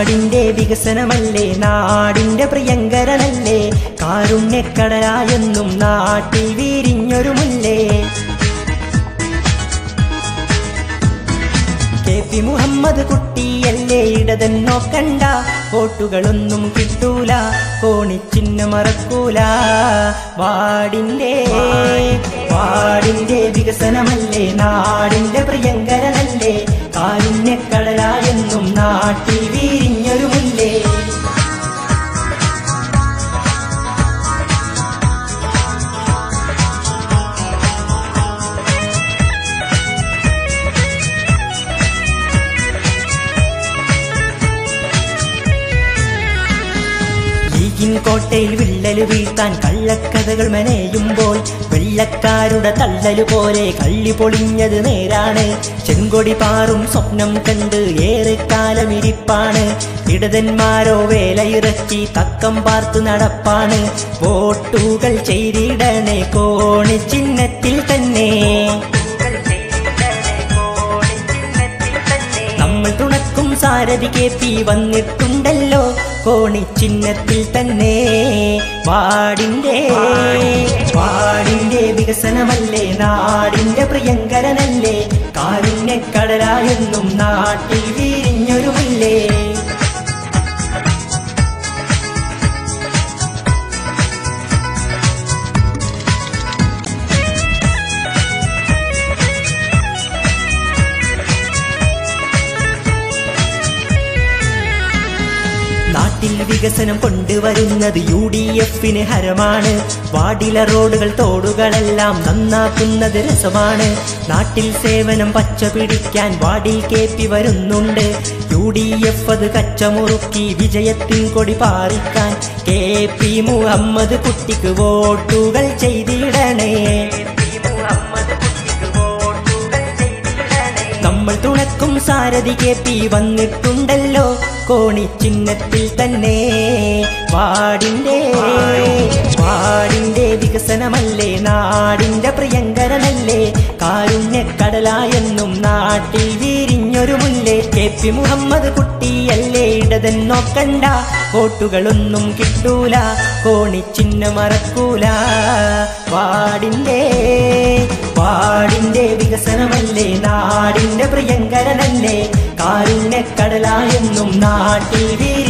വാടിന്റെ വികസനമല്ലേ നാടിന്റെ പ്രിയങ്കരനല്ലേ കാരുണ്യക്കടലായെന്നും നാട്ടിൽ വിരിഞ്ഞൊരു മുല്ലേ കെ പി മുഹമ്മദ് കുട്ടിയല്ലേ ഇടതൻ നോക്കണ്ട വോട്ടുകളൊന്നും കിട്ടൂല കോണിച്ചിഹ്ന മറക്കൂല വാടിന്റെ വാടിന്റെ വികസനമല്ലേ നാടിന്റെ പ്രിയങ്കരനല്ലേ കാരുണ്യക്കടലായെന്നും നാട്ടിൽ വിരിഞ്ഞൊരു മുല്ലേ ലീഗിൻ കോട്ടയിൽ വിള്ളല് വീഴ്ത്താൻ കള്ളക്കഥകൾ മെനയുമ്പോൾ വെള്ളക്കാരുടെ തള്ളല് പോലെ കള്ളി പൊളിഞ്ഞത് നേരാണ് ചെങ്കൊടി പാറും സ്വപ്നം കണ്ട് ഏറെ കാലം ഇരിപ്പാണ് ഇടതന്മാരോ വേലയിറക്കി തക്കം പാർത്ത് നടപ്പാണ് വോട്ടുകൾ ചെയ്തിടണേ കോണി ചിഹ്നത്തിൽ തന്നെ നമ്മൾ തുണക്കും സാരഥി കെ പി വന്നിട്ടുണ്ടല്ലോ കോണി ചിഹ്നത്തിൽ തന്നെ വാടിന്റെ വാടിന്റെ വികസനമല്ലേ നാടിന്റെ പ്രിയങ്കരനല്ലേ കാരുണ്യക്കടലായെന്നും നാട്ടിൽ വിരിഞ്ഞൊരു മുല്ലേ നാട്ടിൽ വികസനം കൊണ്ടുവരുന്നത് യു ഡി എഫിന് ഹരമാണ് വാടില റോഡുകൾ തോടുകളെല്ലാം നന്നാക്കുന്നത് രസമാണ് നാട്ടിൽ സേവനം പച്ച പിടിക്കാൻ വാടിൽ കെ പി വരുന്നുണ്ട് യു ഡി എഫ് അത് കച്ചമുറുക്കി വിജയത്തിൻ കൊടി പാറിക്കാൻ കെ പി മുഹമ്മദ് കുട്ടിക്ക് വോട്ടുകൾ ചെയ്തിടണേ നമ്മൾ തുണക്കും സാരഥി കെ പി വന്നിട്ടുണ്ടല്ലോ കോണി ചിഹ്നത്തിൽ തന്നെ വാടിന്റെ വാടിന്റെ വികസനമല്ലേ നാടിന്റെ പ്രിയങ്കരനല്ലേ കാരുണ്യക്കടലായെന്നും നാട്ടിൽ വിരിഞ്ഞൊരു മുല്ലേ കെ പി മുഹമ്മദ് കുട്ടിയല്ലേ ഇടതൻ നോക്കണ്ട വോട്ടുകളൊന്നും കിട്ടൂല കോണി ചിഹ്ന മറക്കൂല വാടിന്റെ വാടിന്റെ വികസനമല്ലേ നാടിന്റെ പ്രിയങ്കരനല്ലേ കാരുണ്യക്കടലായെന്നും നാട്ടിൽ വിരി